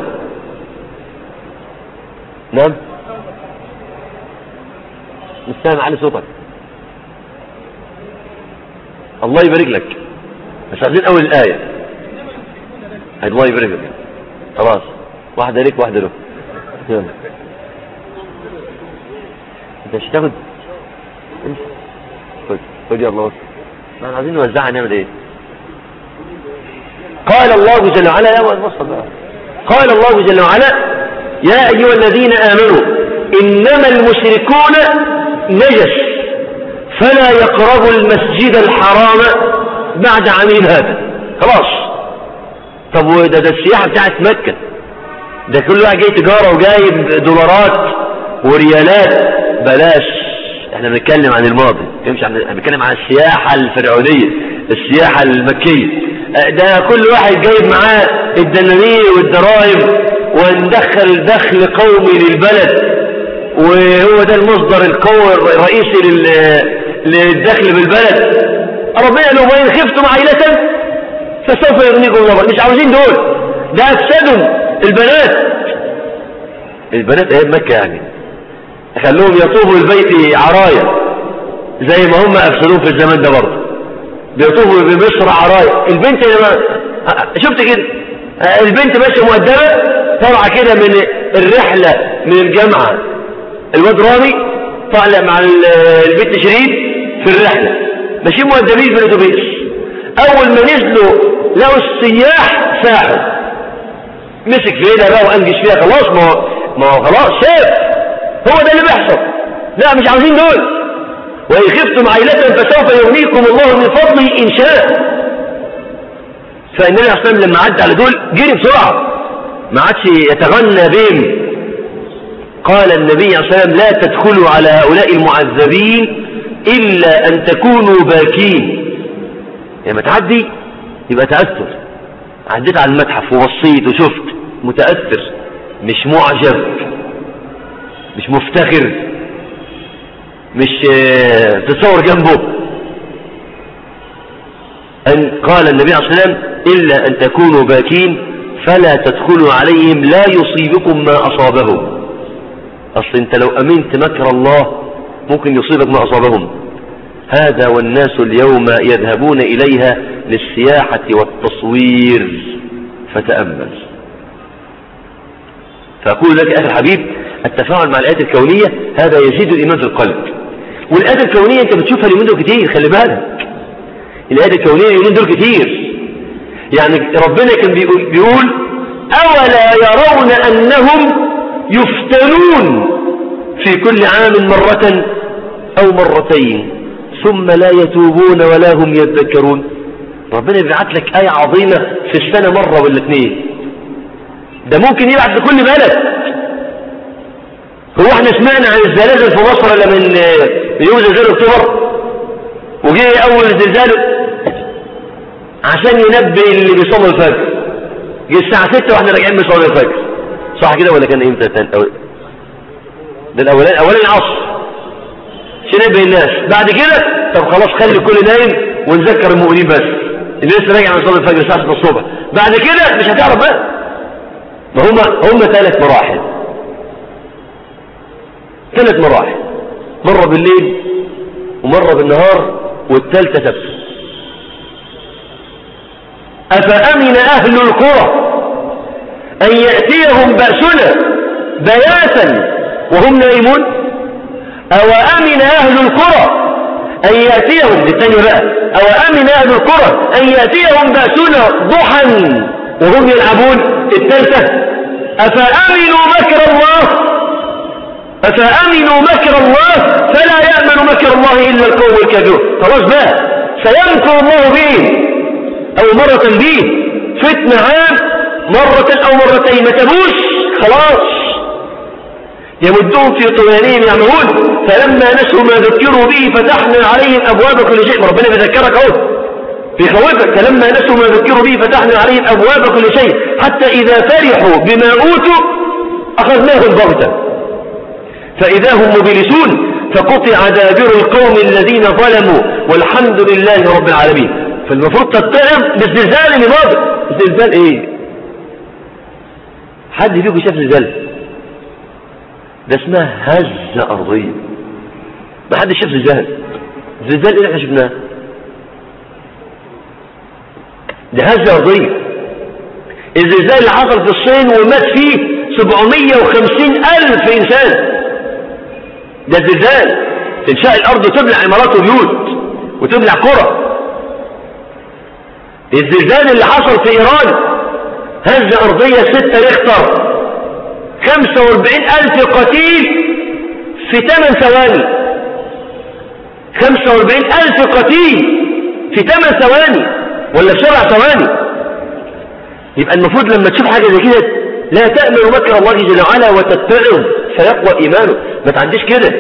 نعم مش سامع علي صوتك الله يبارك لك بس عايزين اول الايه الله يبارك لك خلاص واحده ليك واحده له يلا انت مش هتاخد خد خد يلا بص احنا عايزين نوزعها نعمل ايه قال الله جل وعلا يا بص بقى قال الله جل وعلا يا ايها الذين امنوا انما المشركون نجس فلا يقربوا المسجد الحرام بعد عامين هذا خلاص طب وده ده السياحة بتاعت مكة ده كل واحد جاي تجارة وجايب دولارات وريالات بلاش احنا بنتكلم عن الماضي مش عن بنتكلم عن السياحة الفرعونية السياحة المكية ده كل واحد جايب معاه الدنانير والدراهم وندخل الدخل قومي للبلد وهو ده المصدر القوي الرئيسي للدخل بالبلد ربنا لو وإن خفتم عائلة فسوف يغنيكم الله مش عاوزين دول ده أفسدهم البنات البنات ايام مكة يعني خلوهم يطوفوا البيت عرايا زي ما هم أفسدوه في الزمان ده برضه بيطوفوا بمصر عرايا البنت لما شفت كده البنت ماشيه مؤدبة طالعة كده من الرحلة من الجامعة الواد رامي طالع مع البنت شيرين في الرحلة ماشيين مؤدبين في الاتوبيس اول ما نزلوا لقوا السياح ساحوا مسك في ايدها بقى وانجش فيها خلاص ما هو ما هو خلاص شاف هو ده اللي بيحصل لا مش عاوزين دول وإن خفتم عيلة فسوف يغنيكم الله من فضله إن شاء فالنبي عليه الصلاة لما عدى على دول جري بسرعة ما عادش يتغنى بهم قال النبي عليه الصلاة لا تدخلوا على هؤلاء المعذبين إلا أن تكونوا باكين لما تعدي يبقى تأثر عديت على المتحف وبصيت وشفت متأثر مش معجب مش مفتخر مش تتصور جنبه أن قال النبي عليه الصلاة والسلام إلا أن تكونوا باكين فلا تدخلوا عليهم لا يصيبكم ما أصابهم أصل أنت لو أمنت مكر الله ممكن يصيبك ما أصابهم هذا والناس اليوم يذهبون إليها للسياحة والتصوير فتأمل فأقول لك أخي الحبيب التفاعل مع الآيات الكونية هذا يزيد الإيمان في القلب والآيات الكونية أنت بتشوفها اليومين دول كتير خلي بالك الآيات الكونية اليومين دول كتير يعني ربنا كان بيقول, بيقول أولا يرون أنهم يفتنون في كل عام مرة أو مرتين ثم لا يتوبون ولا هم يذكرون ربنا يبعث لك آية عظيمة في السنة مرة ولا اثنين ده ممكن يبعث لكل بلد هو احنا سمعنا عن الزلازل في مصر ولا من يوم زلزال اكتوبر وجه اول زلزال عشان ينبه اللي بيصلي الفجر جه الساعة 6 واحنا راجعين بنصلي الفجر صح كده ولا كان امتى كان أول ده الاولاني اولاني العصر عشان ينبه الناس بعد كده طب خلاص خلي الكل نايم ونذكر المؤمنين بس اللي لسه راجع من صلاه الفجر الساعه 6 الصبح بعد كده مش هتعرف بقى ما هم هم ثلاث مراحل ثلاث مراحل مرة بالليل ومرة بالنهار والثالثة تبت أفأمن أهل القرى أن يأتيهم بأسنا بياتا وهم نائمون أو أمن أهل القرى أن يأتيهم للثانية بقى أو أمن أهل القرى أن يأتيهم بأسنا ضحى وهم يلعبون الثالثة أفأمنوا مكر الله أفأمنوا مكر الله فلا يأمن مكر الله إلا القوم الكافرون خلاص بقى سيمكر الله به أو مرة به فتنة عام مرة أو مرتين ما تبوش خلاص يمدون في طغيانهم يعمهون فلما نسوا ما ذكروا به فتحنا عليهم أبواب كل شيء ربنا بيذكرك أهو بيخوفك فلما نسوا ما ذكروا به فتحنا عليهم أبواب كل شيء حتى إذا فرحوا بما أوتوا أخذناهم بغتة فإذا هم مبلسون فقطع دابر القوم الذين ظلموا والحمد لله رب العالمين فالمفروض تتعظ بالزلزال اللي ماضي الزلزال ايه حد فيكم شاف زلزال ده اسمها هزة أرضية ما حد شاف زلزال زلزال ايه احنا شفناه ده هزة أرضية الزلزال اللي حصل في الصين ومات فيه 750 ألف إنسان ده الزلزال تنشأ الأرض وتبلع عمارات وبيوت وتبلع قرى الزلزال اللي حصل في إيران هزة أرضية ستة ريختر 45 ألف قتيل في 8 ثواني 45 ألف قتيل في 8 ثواني ولا في 7 ثواني يبقى المفروض لما تشوف حاجة زي كده لا تأمن مكر الله جل وعلا وتتعظ فيقوى إيمانه ما تعديش كده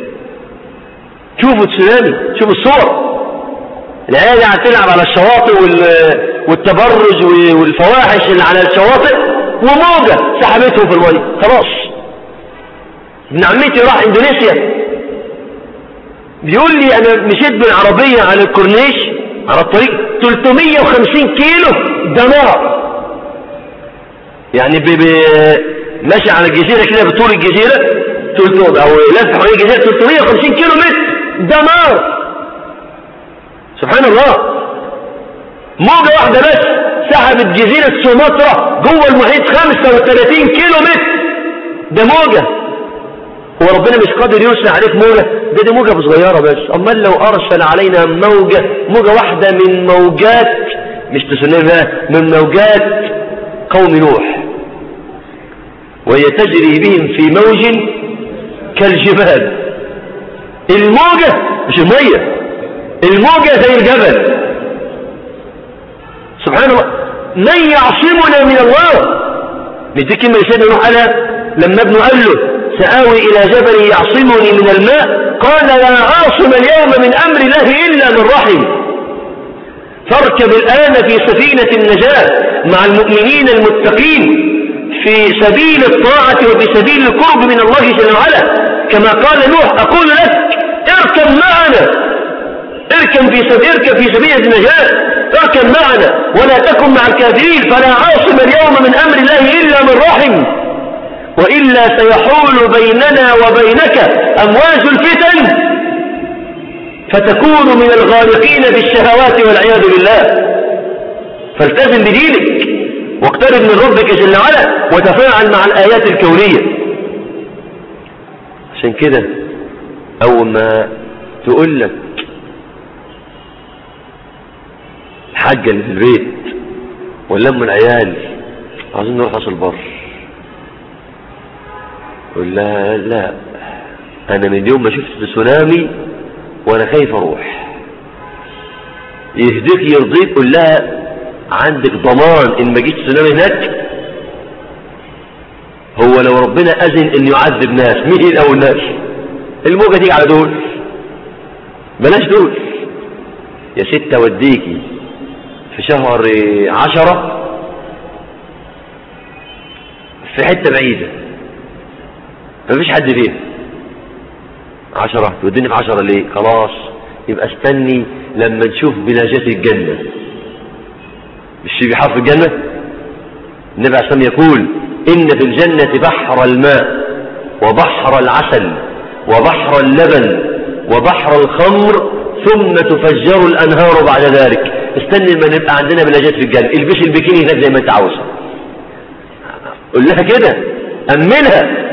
شوفوا التسونامي شوفوا الصور العيال قاعد تلعب على الشواطئ والتبرج والفواحش اللي على الشواطئ وموجة سحبتهم في المية خلاص ابن عمتي راح اندونيسيا بيقول لي انا مشيت بالعربية على الكورنيش على الطريق 350 كيلو دمار يعني بي بي ماشي على الجزيرة كده بطول الجزيرة او لف حوالين الجزيرة 350 كيلو متر دمار سبحان الله موجة واحدة بس سحبت جزيرة سومطرة جوه المحيط 35 كيلو متر ده موجة هو ربنا مش قادر يرسل عليك موجة ده دي موجة صغيرة بس أمال لو أرسل علينا موجة موجة واحدة من موجات مش تسنين من موجات قوم نوح وهي تجري بهم في موج كالجبال الموجة مش المية الموجة زي الجبل سبحان الله من يعصمنا من الله ندي كلمة سيدنا نوح قالها لما ابنه قال له سآوي إلى جبل يعصمني من الماء قال لا عاصم اليوم من أمر الله إلا من رحم فاركب الآن في سفينة النجاة مع المؤمنين المتقين في سبيل الطاعة وفي سبيل القرب من الله جل وعلا كما قال نوح أقول لك اركب معنا اركب في سبيل اركب في سبيل النجاة اركب معنا ولا تكن مع الكافرين فلا عاصم اليوم من أمر الله إلا من رحم وإلا سيحول بيننا وبينك أمواج الفتن فتكون من الغارقين بالشهوات والعياذ بالله فالتزم بدينك واقترب من ربك جل وعلا وتفاعل مع الآيات الكونية عشان كده أول ما تقول لك الحاجة اللي في البيت ولا ام العيال عايزين نروح راس البر يقول لها لا انا من يوم ما شفت التسونامي وانا خايف اروح يهديك يرضيك قول لها عندك ضمان ان ما جيت تسونامي هناك هو لو ربنا اذن ان يعذب ناس مين اول ناس الموجة تيجي على دول بلاش دول يا ستة وديكي في شهر عشرة في حتة بعيدة مفيش حد فيها عشرة توديني في عشرة ليه خلاص يبقى استني لما نشوف بلاجات الجنة مش في بحر في الجنة النبي عليه الصلاة يقول إن في الجنة بحر الماء وبحر العسل وبحر اللبن وبحر الخمر ثم تفجر الأنهار بعد ذلك استني لما نبقى عندنا بلاجات في الجنة البسي البكيني هناك زي ما انت عاوزه قول لها كده أمنها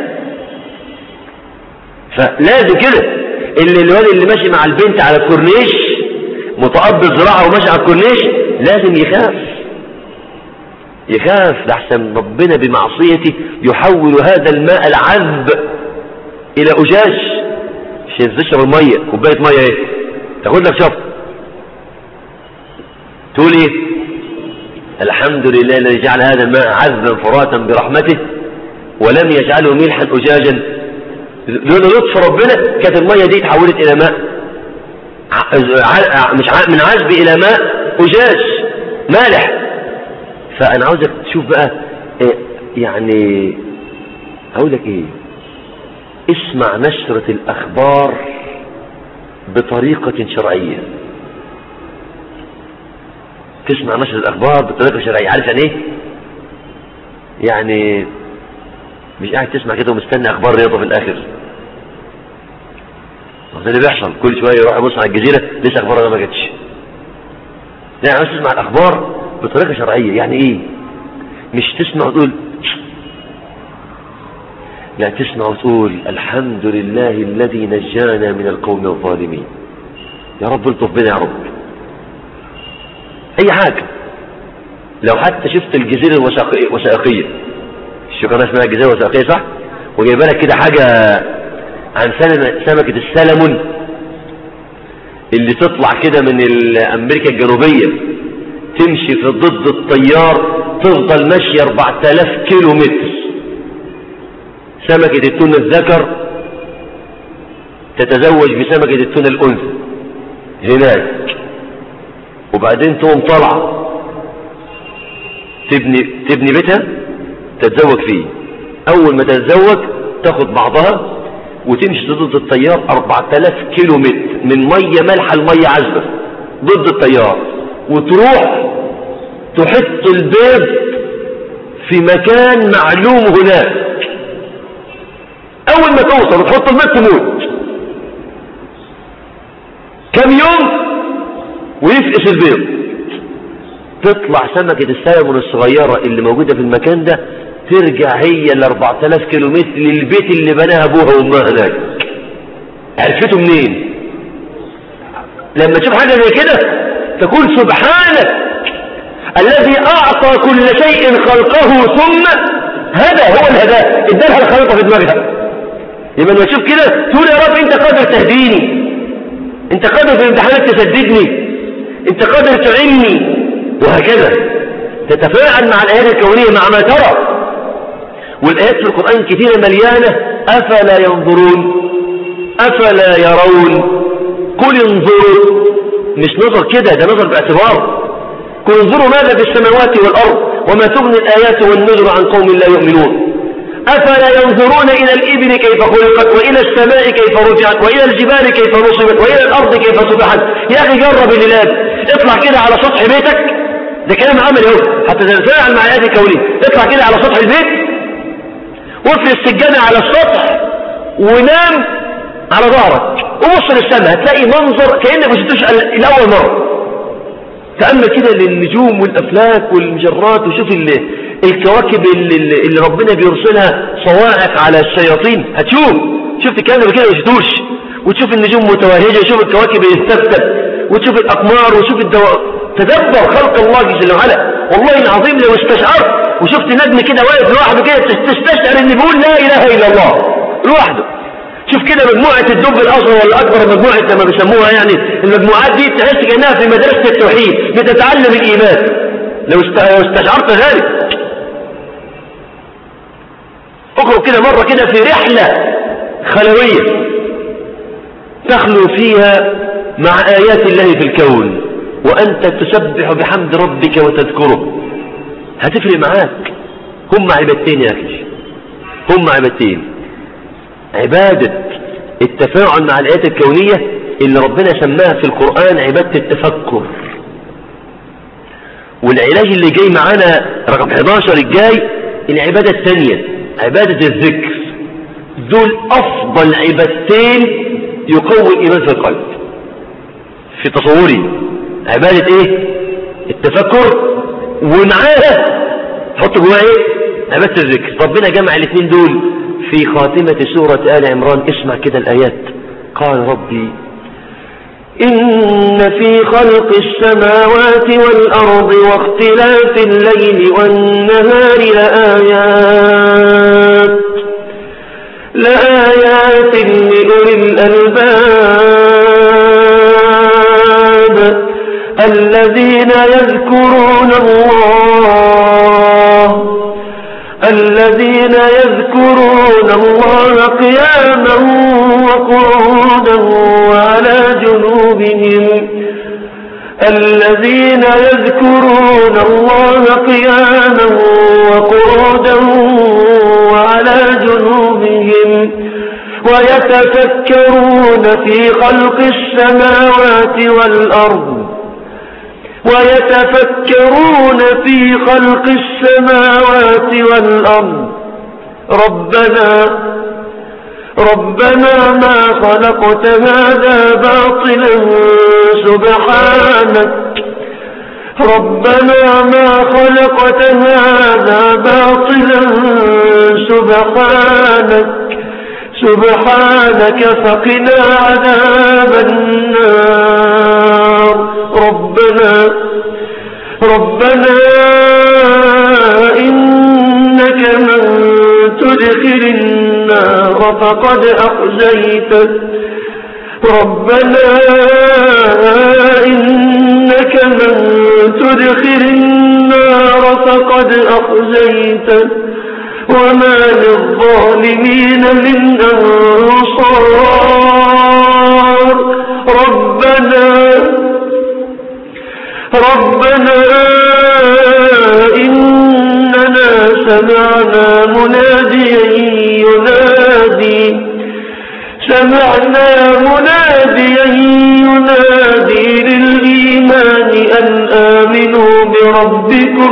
فلازم كده اللي الواد اللي ماشي مع البنت على الكورنيش متقبض زراعة وماشي على الكورنيش لازم يخاف يخاف لحسن ربنا بمعصيته يحول هذا الماء العذب إلى أجاج عشان تشرب المية كوباية مية ايه تاخد لك شفط تقول ايه الحمد لله الذي جعل هذا الماء عذبا فراتا برحمته ولم يجعله ملحا أجاجا لولا لطف ربنا كانت المية دي تحولت إلى ماء مش من عذب إلى ماء أجاج مالح فأنا عاوزك تشوف بقى إيه يعني أقول لك إيه اسمع نشرة الأخبار بطريقة شرعية تسمع نشر الأخبار بطريقة شرعية عارف يعني إيه يعني مش قاعد تسمع كده ومستني أخبار رياضة في الآخر ده اللي بيحصل كل شوية يروح يبص على الجزيرة لسه أخبار ما جاتش لا عاوز تسمع الأخبار بطريقة شرعية يعني ايه مش تسمع وتقول لا تسمع وتقول الحمد لله الذي نجانا من القوم الظالمين يا رب الطف بنا يا رب اي حاجة لو حتى شفت الجزيرة الوثائقية الشكرة اسمها الجزيرة الوثائقية صح وجايبه لك كده حاجة عن سمكة السلمون اللي تطلع كده من امريكا الجنوبية تمشي في ضد الطيار تفضل ماشية 4000 كيلو متر سمكة التون الذكر تتزوج بسمكة التون الأنثى هناك وبعدين تقوم طالعة تبني, تبني بيتها تتزوج فيه أول ما تتزوج تاخد بعضها وتمشي ضد التيار 4000 كيلو متر من مية مالحة لمية عذبة ضد التيار وتروح تحط البيض في مكان معلوم هناك اول ما توصل وتحط البيض تموت كم يوم ويفقس البيض تطلع سمكة السلمون الصغيرة اللي موجودة في المكان ده ترجع هي ال 4000 كيلو متر للبيت اللي بناها ابوها وامها هناك عرفته منين لما تشوف حاجة زي كده تقول سبحانك الذي اعطى كل شيء خلقه ثم هذا هو الهداء ادالها الخريطة في دماغها يبقى لما تشوف كده تقول يا رب انت قادر تهديني انت قادر في الامتحانات تسددني انت قادر تعيني وهكذا تتفاعل مع الايات الكونيه مع ما ترى والآيات في القرآن كثيرة مليانة أفلا ينظرون أفلا يرون قل انظروا مش نظر كده ده نظر باعتبار قل انظروا ماذا في السماوات والأرض وما تغني الآيات والنذر عن قوم لا يؤمنون أفلا ينظرون إلى الإبل كيف خلقت وإلى السماء كيف رجعت وإلى الجبال كيف نصبت وإلى الأرض كيف سبحت يا أخي جرب الليلات اطلع كده على سطح بيتك ده كلام عملي اهو حتى تتفاعل مع آيات الكونية اطلع كده على سطح البيت وافرد السجادة على السطح ونام على ظهرك وبص للسماء هتلاقي منظر كأنك ما شفتوش الأول مرة تأمل كده للنجوم والأفلاك والمجرات وشوف الكواكب اللي, اللي ربنا بيرسلها صواعق على الشياطين هتشوف شفت الكلام ده كده ما شفتوش وتشوف النجوم متوهجة وشوف الكواكب يستفتت وتشوف الأقمار وشوف الدواء تدبر خلق الله جل وعلا والله العظيم لو استشعرت وشفت نجم كده واقف لوحده كده تستشعر ان بيقول لا اله الا الله لوحده شوف كده مجموعة الدب الأصغر والأكبر مجموعة لما بيسموها يعني المجموعات دي تحس كأنها في مدرسة التوحيد بتتعلم الإيمان لو استشعرت ذلك اخرج كده مرة كده في رحلة خلوية تخلو فيها مع آيات الله في الكون وأنت تسبح بحمد ربك وتذكره هتفرق معاك هم عبادتين يا أخي هم عبادتين عبادة التفاعل مع الآيات الكونية اللي ربنا سماها في القرآن عبادة التفكر والعلاج اللي جاي معانا رقم 11 الجاي العبادة الثانية عبادة الذكر دول أفضل عبادتين يقوي الإيمان في القلب في تصوري عبادة إيه التفكر ومعاها حط جواها ايه عبادة الذكر ربنا جمع الاثنين دول في خاتمة سورة آل عمران اسمع كده الآيات قال ربي إن في خلق السماوات والأرض واختلاف الليل والنهار لآيات لآيات لأولي الألباب الذين يذكرون الله الذين يذكرون الله قياما وقعودا وعلى جنوبهم الذين يذكرون الله قياما وقعودا وعلى جنوبهم ويتفكرون في خلق السماوات والأرض ويتفكرون في خلق السماوات والأرض ربنا ربنا ما خلقت هذا باطلا سبحانك ربنا ما خلقت هذا باطلا سبحانك سبحانك فقنا عذاب النار ربنا ربنا إنك من تدخل النار فقد أخزيته ربنا إنك من تدخل النار فقد أخزيته وما للظالمين من أنصار ربنا ربنا إننا سمعنا مناديا ينادي سمعنا مناديا ينادي للإيمان أن آمنوا بربكم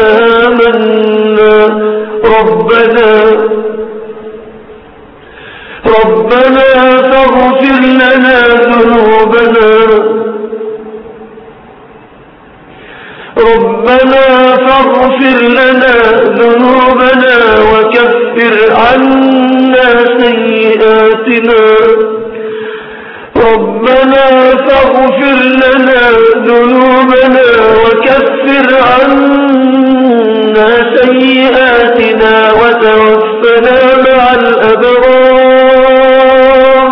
فآمنا ربنا ربنا فاغفر لنا ذنوبنا ربنا فاغفر لنا ذنوبنا وكفر عنا سيئاتنا ربنا فاغفر لنا ذنوبنا وكفر عنا سيئاتنا وتوفنا مع الأبرار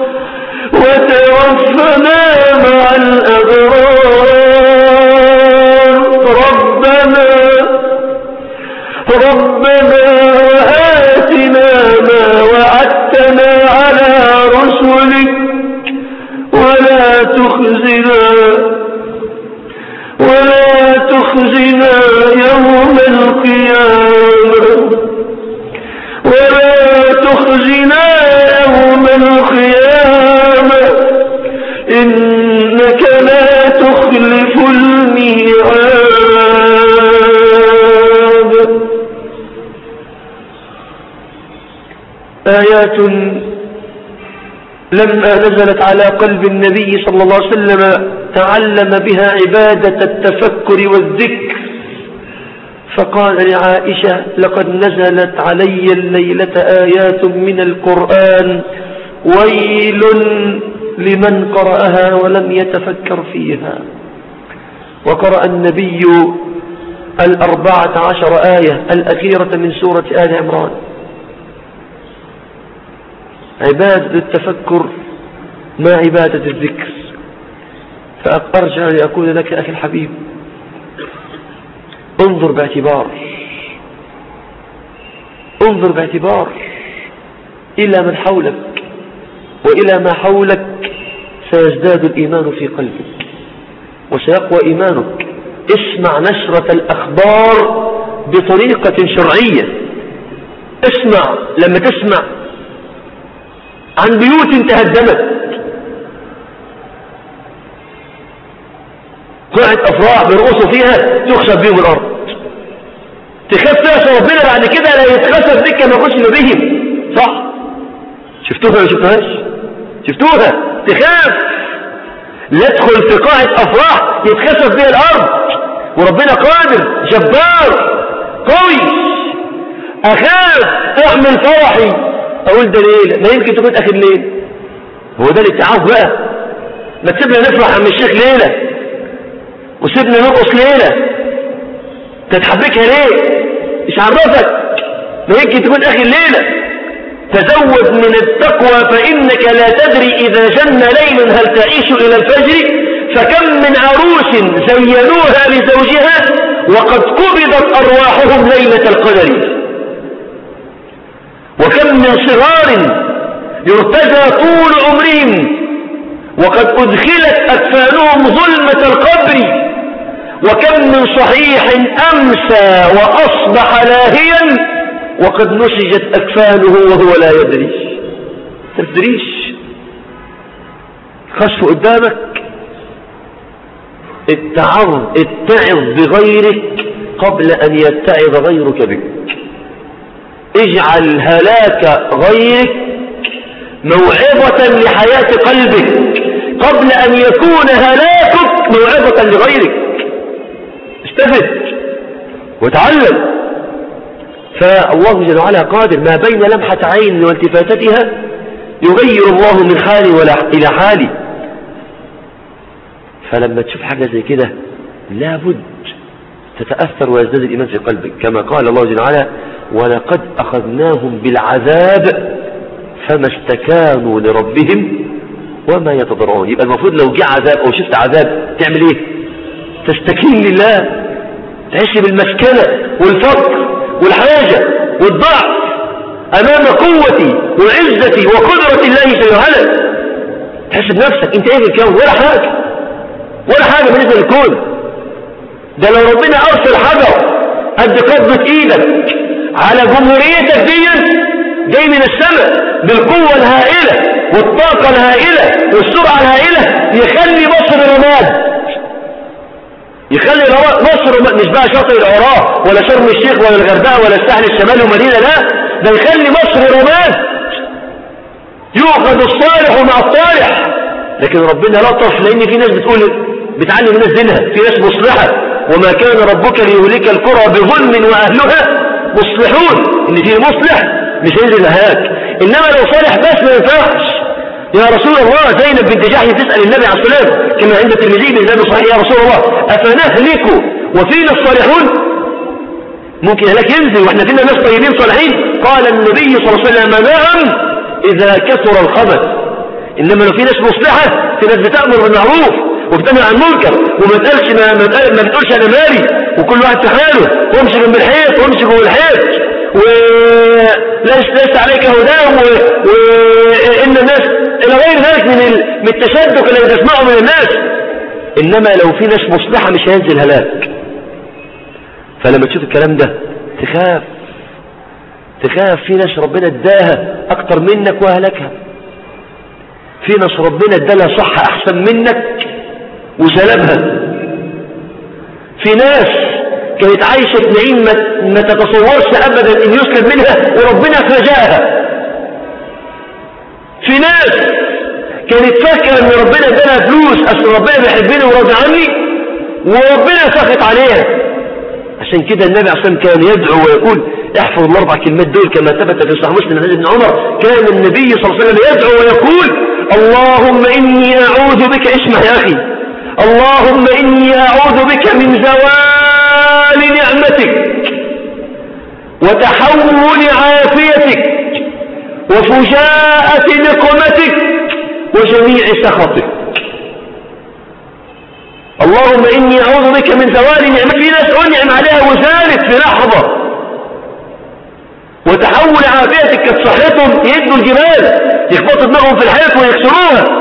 وتوفنا مع الأبرار ربنا ربنا وآتنا ما وعدتنا على رسلك ولا تخزنا ولا تخزنا يوم القيامة ولا تخزنا يوم القيامة إنك لا تخلف الميعاد آيات لما نزلت على قلب النبي صلى الله عليه وسلم تعلم بها عبادة التفكر والذكر فقال لعائشة لقد نزلت علي الليلة آيات من القرآن ويل لمن قرأها ولم يتفكر فيها وقرأ النبي الأربعة عشر آية الأخيرة من سورة آل عمران عبادة التفكر ما عبادة الذكر فأرجع لأقول لك أخي الحبيب انظر باعتبار انظر باعتبار إلى من حولك وإلى ما حولك سيزداد الإيمان في قلبك وسيقوى إيمانك اسمع نشرة الأخبار بطريقة شرعية اسمع لما تسمع عن بيوت تهدمت قاعة أفراح بيرقصوا فيها تخسف بهم الأرض تخاف تعصى ربنا بعد كده لا يتخسف بك كما خسف بهم صح شفتوها ولا شفتوهاش شفتوها تخاف لا ادخل في قاعة أفراح يتخسف بها الأرض وربنا قادر جبار قوي أخاف أحمل فرحي أقول ده ليلة ما يمكن تكون آخر ليلة هو ده الاتعاف بقى ما تسيبنا نفرح عم الشيخ ليلة وسيبنا نرقص ليلة تتحبكها ليه مش عرفك ما يمكن تكون آخر ليلة تزود من التقوى فإنك لا تدري إذا جن ليل هل تعيش إلى الفجر فكم من عروس زينوها لزوجها وقد قبضت أرواحهم ليلة القدر وكم من صغار يرتجى طول عمرهم وقد أدخلت أكفانهم ظلمة القبر وكم من صحيح أمسى وأصبح لاهيا وقد نسجت أكفانه وهو لا يدري تدريش خشف قدامك اتعظ اتعظ بغيرك قبل أن يتعظ غيرك بك اجعل هلاك غيرك موعظة لحياة قلبك قبل أن يكون هلاكك موعظة لغيرك واستفد وتعلم فالله جل وعلا قادر ما بين لمحة عين والتفاتتها يغير الله من حالي إلى حالي فلما تشوف حاجة زي كده لابد تتأثر ويزداد الإيمان في قلبك كما قال الله جل وعلا ولقد أخذناهم بالعذاب فما استكانوا لربهم وما يتضرعون يبقى المفروض لو جاء عذاب أو شفت عذاب تعمل إيه تستكين لله تعيش بالمسكنة والفقر والحاجة والضعف أمام قوتي وعزتي وقدرة الله جل وعلا تحس بنفسك انت ايه في الكون ولا حاجة ولا حاجة بالنسبة للكون ده لو ربنا أرسل حجر قد قبضة ايدك على جمهوريتك دي جاي من السماء بالقوة الهائلة والطاقة الهائلة والسرعة الهائلة يخلي مصر رماد يخلي مصر مش بقى شاطئ العراء ولا شرم الشيخ ولا الغردقة ولا الساحل الشمالي ومدينة لا ده يخلي مصر رماد يؤخذ الصالح مع الطالح لكن ربنا لطف لان في ناس بتقول بتعلم الناس دينها في ناس مصلحة وما كان ربك ليهلك القرى بظلم واهلها مصلحون ان في مصلح مش هينزل هاك انما لو صالح بس ما ينفعش يا رسول الله زينب بنت جحش تسأل النبي عليه الصلاة والسلام كما عند الترمذي بالنبي صحيح يا رسول الله أفنهلك وفينا الصالحون ممكن هلاك ينزل واحنا فينا ناس طيبين صالحين قال النبي صلى الله عليه وسلم نعم إذا كثر الخبث إنما لو في ناس مصلحة في ناس بتأمر بالمعروف وبتنهى عن المنكر وما تقولش ما, ما, ما بتقولش أنا مالي وكل واحد في حاله وامشي جنب الحيط وامشي جوه الحيط وليس عليك هداهم وإن الناس إلى غير ذلك من من التشدق الذي تسمعه من الناس إنما لو في ناس مصلحة مش هينزل هلاك فلما تشوف الكلام ده تخاف تخاف في ناس ربنا اداها أكتر منك وهلكها في ناس ربنا ادالها صح أحسن منك وسلبها في ناس كانت عايشة نعيم ما تتصورش أبدا أن يسلب منها وربنا فجاءها في ناس كانت فاكرة أن ربنا ادالها فلوس أصل ربنا بيحبني وراضي عني وربنا سخط عليها عشان كده النبي عشان كان يدعو ويقول احفظ الأربع كلمات دول كما ثبت في صحيح مسلم عن ابن عمر كان النبي صلى الله عليه وسلم يدعو ويقول اللهم إني أعوذ بك اسمع يا أخي اللهم إني أعوذ بك من زوال نعمتك وتحول عافيتك وفجاءة نقمتك وجميع سخطك اللهم إني أعوذ بك من زوال نعمتك في ناس أنعم عليها وزالت في لحظة وتحول عافيتك كانت صحتهم يدوا الجبال يخبطوا دماغهم في الحيط ويكسروها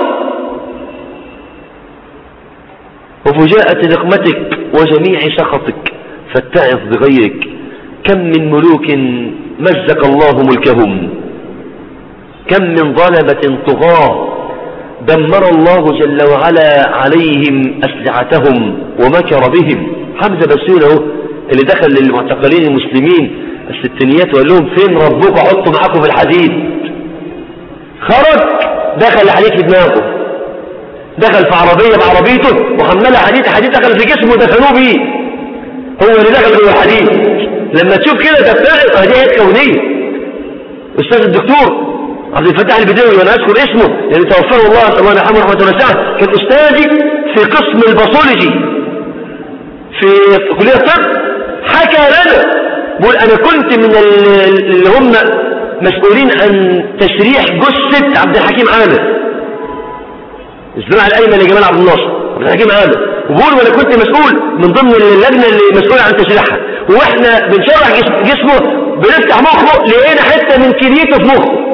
وفجاءة نقمتك وجميع سخطك فاتعظ بغيرك كم من ملوك مزق الله ملكهم كم من ظلمة طغاة دمر الله جل وعلا عليهم أسلعتهم ومكر بهم حمزة بسيونه اللي دخل للمعتقلين المسلمين الستينيات وقال لهم فين ربكم حطوا معاكم في الحديد خرج دخل الحديد في دماغه دخل في عربية بعربيته وحملها حديد حديد دخل في جسمه ودفنوه بيه هو اللي دخل جوه الحديد لما تشوف كده تفترق هذه هي كونية أستاذ الدكتور عبد الفتاح البدوي وانا اذكر اسمه لان توفره الله صلى الله عليه رحمه وسعه كان استاذي في قسم الباثولوجي في كليه الطب حكى لنا بيقول انا كنت من اللي هم مسؤولين عن تشريح جثه عبد الحكيم عامر الزراعه الايمن لجمال عبد الناصر عبد الحكيم عامر وبقول وانا كنت مسؤول من ضمن اللجنه اللي مسؤوله عن تشريحها واحنا بنشرح جسمه بنفتح مخه لقينا حته من كليته في مخه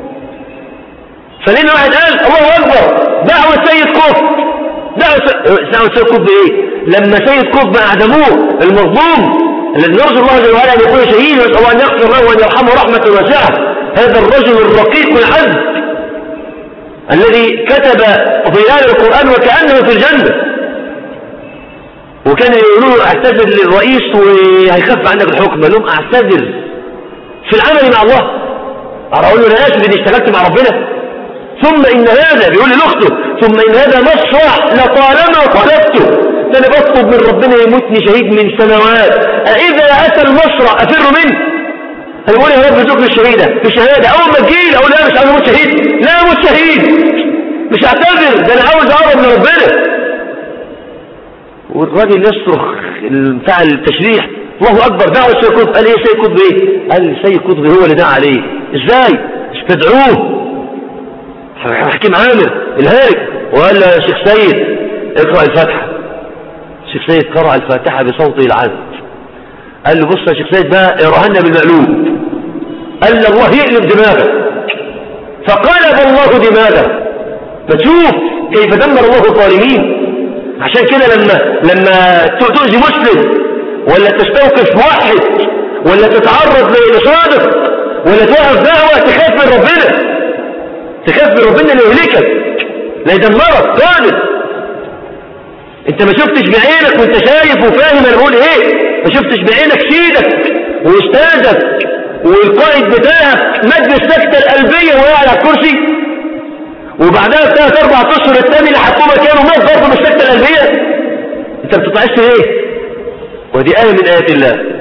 فلين واحد قال الله أكبر دعوة سيد قطب دعوة دعوة سيد قطب إيه لما سيد قطب أعدموه المظلوم الذي نرجو الله جل وعلا أن يكون شهيد ونسأل الله أن يغفر له وأن يرحمه رحمة واسعة هذا الرجل الرقيق العذب الذي كتب ظلال القرآن وكأنه في الجنة وكان يقولوا اعتذر للرئيس وهيخف عنك الحكم لهم اعتذر في العمل مع الله اقول له انا اسف اني اشتغلت مع ربنا ثم إن هذا بيقول لاخته ثم إن هذا مصرع لطالما طلبته ده انا بطلب من ربنا يموتني شهيد من سنوات اذا اتى المشرع افر منه هيقول يا رب ارزقني الشهيده في شهاده اول ما تجي اقول لا مش عاوز اموت شهيد لا اموت شهيد مش هعتذر ده انا عاوز اقرب من ربنا والراجل يصرخ بتاع التشريح الله اكبر دعوه السيد قطب قال ايه سيد قطب ايه قال السيد قطب هو اللي دعا عليه ازاي استدعوه حكيم عامر الهارج وقال له يا شيخ سيد اقرأ الفاتحة شيخ سيد قرأ الفاتحة بصوته العذب قال له بص يا شيخ سيد بقى اقرأنا بالمقلوب قال له الله يقلب دماغه فقلب الله دماغه فتشوف كيف دمر الله الظالمين عشان كده لما لما تؤذي مسلم ولا تستوقف واحد ولا تتعرض لصادق ولا توقف دعوة تخاف من ربنا تخاف من ربنا لا يهلكك لا يدمرك خالص انت ما شفتش بعينك وانت شايف وفاهم انا بقول ايه ما شفتش بعينك سيدك واستاذك والقائد بتاعك مد السكتة القلبية وهي على الكرسي وبعدها ثلاث اربع اشهر الثاني اللي حكومة كانوا مات برضه من السكتة القلبية انت بتطعش ايه ودي آية من آيات الله